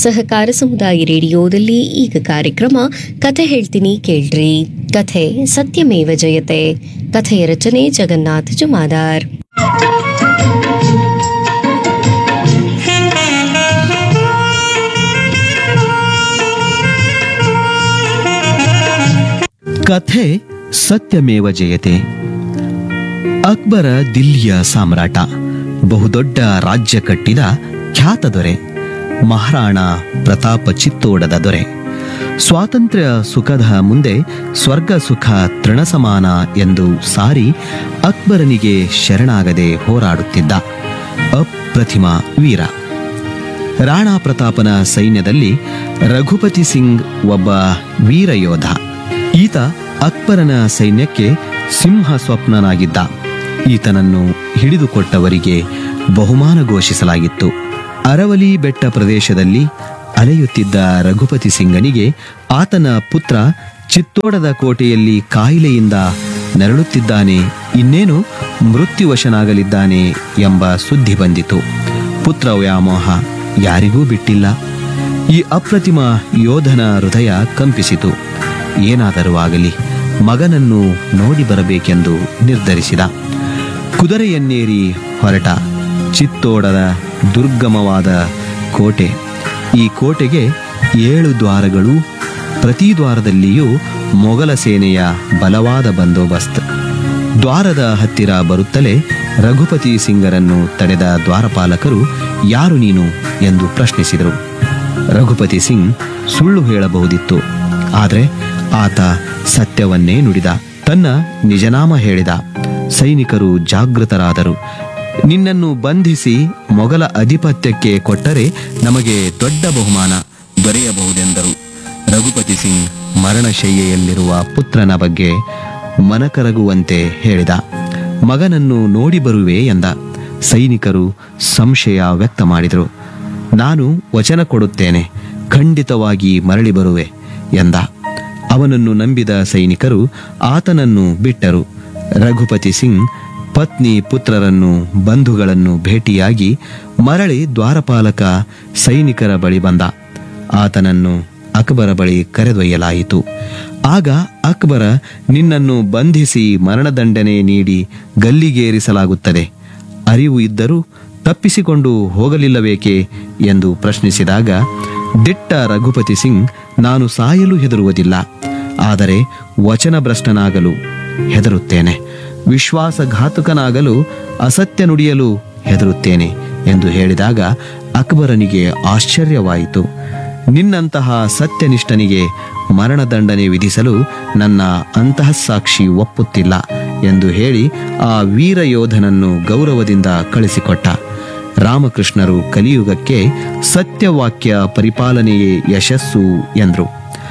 ಸಹಕಾರ ಸಮುದಾಯ ರೇಡಿಯೋದಲ್ಲಿ ಈಗ ಕಾರ್ಯಕ್ರಮ ಕಥೆ ಹೇಳ್ತೀನಿ ಕೇಳ್ರಿ ಕಥೆ ಸತ್ಯಮೇವ ಜಯತೆ ಕಥೆಯ ರಚನೆ ಜಗನ್ನಾಥ್ ಜುಮಾದಾರ್ ಕಥೆ ಸತ್ಯಮೇವ ಜಯತೆ ಅಕ್ಬರ ದಿಲ್ಲಿಯ ಸಾಮ್ರಾಟ ಬಹುದೊಡ್ಡ ರಾಜ್ಯ ಕಟ್ಟಿದ ಖ್ಯಾತ ದೊರೆ ಮಹಾರಾಣ ಪ್ರತಾಪ ಚಿತ್ತೋಡದ ದೊರೆ ಸ್ವಾತಂತ್ರ್ಯ ಸುಖದ ಮುಂದೆ ಸ್ವರ್ಗ ಸುಖ ತೃಣಸಮಾನ ಎಂದು ಸಾರಿ ಅಕ್ಬರನಿಗೆ ಶರಣಾಗದೆ ಹೋರಾಡುತ್ತಿದ್ದ ಅಪ್ರತಿಮ ವೀರ ರಾಣಾ ಪ್ರತಾಪನ ಸೈನ್ಯದಲ್ಲಿ ರಘುಪತಿ ಸಿಂಗ್ ಒಬ್ಬ ವೀರ ಯೋಧ ಈತ ಅಕ್ಬರನ ಸೈನ್ಯಕ್ಕೆ ಸಿಂಹ ಸ್ವಪ್ನನಾಗಿದ್ದ ಈತನನ್ನು ಹಿಡಿದುಕೊಟ್ಟವರಿಗೆ ಬಹುಮಾನ ಘೋಷಿಸಲಾಗಿತ್ತು ಅರವಲಿ ಬೆಟ್ಟ ಪ್ರದೇಶದಲ್ಲಿ ಅಲೆಯುತ್ತಿದ್ದ ರಘುಪತಿ ಸಿಂಗನಿಗೆ ಆತನ ಪುತ್ರ ಚಿತ್ತೋಡದ ಕೋಟೆಯಲ್ಲಿ ಕಾಯಿಲೆಯಿಂದ ನರಳುತ್ತಿದ್ದಾನೆ ಇನ್ನೇನು ಮೃತ್ಯುವಶನಾಗಲಿದ್ದಾನೆ ಎಂಬ ಸುದ್ದಿ ಬಂದಿತು ಪುತ್ರ ವ್ಯಾಮೋಹ ಯಾರಿಗೂ ಬಿಟ್ಟಿಲ್ಲ ಈ ಅಪ್ರತಿಮ ಯೋಧನ ಹೃದಯ ಕಂಪಿಸಿತು ಏನಾದರೂ ಆಗಲಿ ಮಗನನ್ನು ನೋಡಿ ಬರಬೇಕೆಂದು ನಿರ್ಧರಿಸಿದ ಕುದುರೆಯನ್ನೇರಿ ಹೊರಟ ಚಿತ್ತೋಡದ ದುರ್ಗಮವಾದ ಕೋಟೆ ಈ ಕೋಟೆಗೆ ಏಳು ದ್ವಾರಗಳು ಪ್ರತಿ ದ್ವಾರದಲ್ಲಿಯೂ ಮೊಘಲ ಸೇನೆಯ ಬಲವಾದ ಬಂದೋಬಸ್ತ್ ದ್ವಾರದ ಹತ್ತಿರ ಬರುತ್ತಲೇ ರಘುಪತಿ ಸಿಂಗರನ್ನು ತಡೆದ ದ್ವಾರಪಾಲಕರು ಯಾರು ನೀನು ಎಂದು ಪ್ರಶ್ನಿಸಿದರು ರಘುಪತಿ ಸಿಂಗ್ ಸುಳ್ಳು ಹೇಳಬಹುದಿತ್ತು ಆದರೆ ಆತ ಸತ್ಯವನ್ನೇ ನುಡಿದ ತನ್ನ ನಿಜನಾಮ ಹೇಳಿದ ಸೈನಿಕರು ಜಾಗೃತರಾದರು ನಿನ್ನನ್ನು ಬಂಧಿಸಿ ಮೊಘಲ ಅಧಿಪತ್ಯಕ್ಕೆ ಕೊಟ್ಟರೆ ನಮಗೆ ದೊಡ್ಡ ಬಹುಮಾನ ಬರೆಯಬಹುದೆಂದರು ರಘುಪತಿ ಸಿಂಗ್ ಮರಣಶಯ್ಯೆಯಲ್ಲಿರುವ ಪುತ್ರನ ಬಗ್ಗೆ ಮನಕರಗುವಂತೆ ಹೇಳಿದ ಮಗನನ್ನು ನೋಡಿ ಬರುವೆ ಎಂದ ಸೈನಿಕರು ಸಂಶಯ ವ್ಯಕ್ತ ಮಾಡಿದರು ನಾನು ವಚನ ಕೊಡುತ್ತೇನೆ ಖಂಡಿತವಾಗಿ ಮರಳಿ ಬರುವೆ ಎಂದ ಅವನನ್ನು ನಂಬಿದ ಸೈನಿಕರು ಆತನನ್ನು ಬಿಟ್ಟರು ರಘುಪತಿ ಸಿಂಗ್ ಪತ್ನಿ ಪುತ್ರರನ್ನು ಬಂಧುಗಳನ್ನು ಭೇಟಿಯಾಗಿ ಮರಳಿ ದ್ವಾರಪಾಲಕ ಸೈನಿಕರ ಬಳಿ ಬಂದ ಆತನನ್ನು ಅಕ್ಬರ ಬಳಿ ಕರೆದೊಯ್ಯಲಾಯಿತು ಆಗ ಅಕ್ಬರ ನಿನ್ನನ್ನು ಬಂಧಿಸಿ ಮರಣದಂಡನೆ ನೀಡಿ ಗಲ್ಲಿಗೇರಿಸಲಾಗುತ್ತದೆ ಅರಿವು ಇದ್ದರೂ ತಪ್ಪಿಸಿಕೊಂಡು ಹೋಗಲಿಲ್ಲಬೇಕೆ ಎಂದು ಪ್ರಶ್ನಿಸಿದಾಗ ದಿಟ್ಟ ರಘುಪತಿ ಸಿಂಗ್ ನಾನು ಸಾಯಲು ಹೆದರುವುದಿಲ್ಲ ಆದರೆ ವಚನಭ್ರಷ್ಟನಾಗಲು ಹೆದರುತ್ತೇನೆ ವಿಶ್ವಾಸಘಾತುಕನಾಗಲು ಅಸತ್ಯ ನುಡಿಯಲು ಹೆದರುತ್ತೇನೆ ಎಂದು ಹೇಳಿದಾಗ ಅಕ್ಬರನಿಗೆ ಆಶ್ಚರ್ಯವಾಯಿತು ನಿನ್ನಂತಹ ಸತ್ಯನಿಷ್ಠನಿಗೆ ಮರಣದಂಡನೆ ವಿಧಿಸಲು ನನ್ನ ಅಂತಃಸಾಕ್ಷಿ ಒಪ್ಪುತ್ತಿಲ್ಲ ಎಂದು ಹೇಳಿ ಆ ವೀರ ಯೋಧನನ್ನು ಗೌರವದಿಂದ ಕಳಿಸಿಕೊಟ್ಟ ರಾಮಕೃಷ್ಣರು ಕಲಿಯುಗಕ್ಕೆ ಸತ್ಯವಾಕ್ಯ ಪರಿಪಾಲನೆಯೇ ಯಶಸ್ಸು ಎಂದರು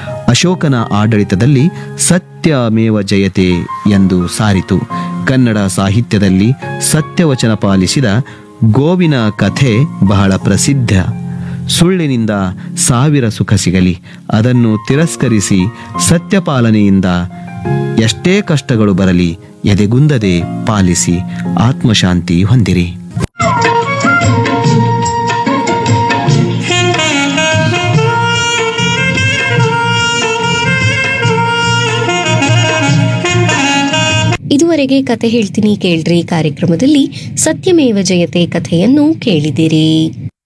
ಅಶೋಕನ ಆಡಳಿತದಲ್ಲಿ ಸತ್ಯಮೇವ ಜಯತೆ ಎಂದು ಸಾರಿತು ಕನ್ನಡ ಸಾಹಿತ್ಯದಲ್ಲಿ ಸತ್ಯವಚನ ಪಾಲಿಸಿದ ಗೋವಿನ ಕಥೆ ಬಹಳ ಪ್ರಸಿದ್ಧ ಸುಳ್ಳಿನಿಂದ ಸಾವಿರ ಸುಖ ಸಿಗಲಿ ಅದನ್ನು ತಿರಸ್ಕರಿಸಿ ಸತ್ಯಪಾಲನೆಯಿಂದ ಎಷ್ಟೇ ಕಷ್ಟಗಳು ಬರಲಿ ಎದೆಗುಂದದೆ ಪಾಲಿಸಿ ಆತ್ಮಶಾಂತಿ ಹೊಂದಿರಿ ಇದುವರೆಗೆ ಕತೆ ಹೇಳ್ತೀನಿ ಕೇಳ್ರಿ ಕಾರ್ಯಕ್ರಮದಲ್ಲಿ ಸತ್ಯಮೇವ ಜಯತೆ ಕಥೆಯನ್ನು ಕೇಳಿದಿರಿ